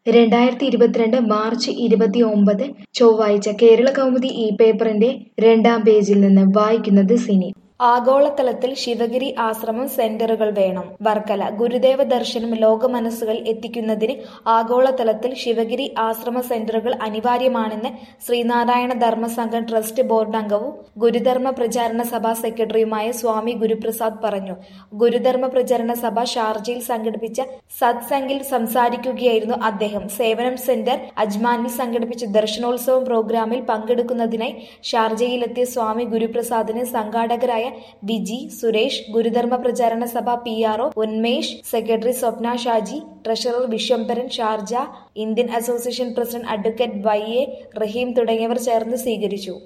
രണ്ടായിരത്തി ഇരുപത്തിരണ്ട് മാർച്ച് ഇരുപത്തി ഒമ്പത് ചൊവ്വാഴ്ച കേരള കൗമുദി ഈ പേപ്പറിന്റെ രണ്ടാം പേജിൽ നിന്ന് വായിക്കുന്നത് സിനി ആഗോളതലത്തിൽ ശിവഗിരി ആശ്രമം സെന്ററുകൾ വേണം വർക്കല ഗുരുദേവ ദർശനം ലോക മനസ്സുകൾ എത്തിക്കുന്നതിന് ആഗോളതലത്തിൽ ശിവഗിരി ആശ്രമ സെന്ററുകൾ അനിവാര്യമാണെന്ന് ശ്രീനാരായണ ധർമ്മസംഘം ട്രസ്റ്റ് ബോർഡ് അംഗവും ഗുരുധർമ്മ പ്രചാരണ സഭാ സെക്രട്ടറിയുമായ സ്വാമി ഗുരുപ്രസാദ് പറഞ്ഞു ഗുരുധർമ്മ പ്രചാരണ സഭ ഷാർജയിൽ സംഘടിപ്പിച്ച സത്സംഗിൽ സംസാരിക്കുകയായിരുന്നു അദ്ദേഹം സേവനം സെന്റർ അജ്മാനിൽ സംഘടിപ്പിച്ച ദർശനോത്സവം പ്രോഗ്രാമിൽ പങ്കെടുക്കുന്നതിനായി ഷാർജയിലെത്തിയ സ്വാമി ഗുരുപ്രസാദിന് സംഘാടകരായ Biji Suresh Gurudharma Pracharana Sabha P R O Unmesh secretary Swapna Shaji treasurer Viswambharan Sharjah Indian association president advocate Y A Rahim തുടങ്ങിയവർ ചേർന്ന് സ്വീകരിച്ചു